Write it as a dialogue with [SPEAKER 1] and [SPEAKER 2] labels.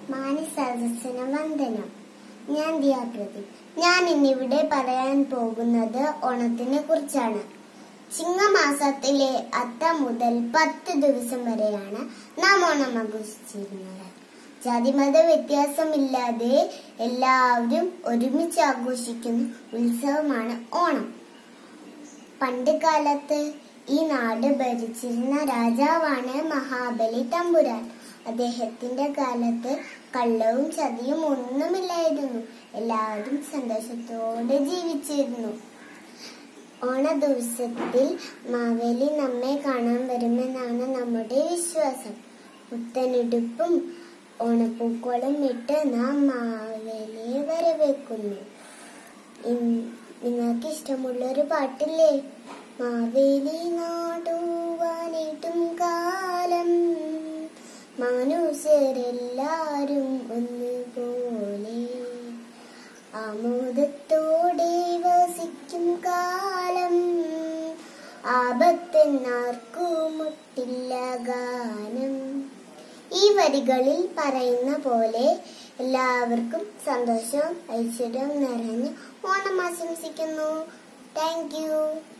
[SPEAKER 1] മാനി സദസ്സിന് വന്ദനം ഞാൻ ദിയാപ്രതി ഞാൻ ഇന്നിവിടെ പറയാൻ പോകുന്നത് ഓണത്തിനെ കുറിച്ചാണ് ചിങ്ങമാസത്തിലെ അത്തം മുതൽ പത്ത് ദിവസം വരെയാണ് നാം ഓണം ആഘോഷിച്ചിരുന്നത് ജാതിമത വ്യത്യാസമില്ലാതെ എല്ലാവരും ഒരുമിച്ച് ആഘോഷിക്കുന്ന ഉത്സവമാണ് ഓണം പണ്ട് കാലത്ത് ഈ നാട് ഭരിച്ചിരുന്ന രാജാവാണ് മഹാബലി തമ്പുരാൻ അദ്ദേഹത്തിന്റെ കാലത്ത് കള്ളവും ചതിയും ഒന്നുമില്ലായിരുന്നു എല്ലാവരും സന്തോഷത്തോടെ ജീവിച്ചിരുന്നു ഓണ ദിവസത്തിൽ മാവേലി നമ്മെ കാണാൻ വരുമെന്നാണ് നമ്മുടെ വിശ്വാസം പുത്തനെടുപ്പും ഓണപ്പൂക്കോളം ഇട്ട് നാം മാവേലിയെ വരവേക്കുന്നു ഇൻ- നിങ്ങൾക്ക് ഇഷ്ടമുള്ള ഒരു പാട്ടില്ലേ മാവേലി നാടുവാനിട്ടും കാലം മനുഷ്യരെല്ലാരും ഒന്നുപോലെ ആമോദത്തോടെ വസിക്കും കാലം ആപത്തെന്നാർക്കുമുട്ടില്ല ഗാനം ഈ വരികളിൽ പറയുന്ന പോലെ എല്ലാവർക്കും സന്തോഷവും ഐശ്വര്യവും നിറഞ്ഞ് ഓണം ആശംസിക്കുന്നു താങ്ക് യു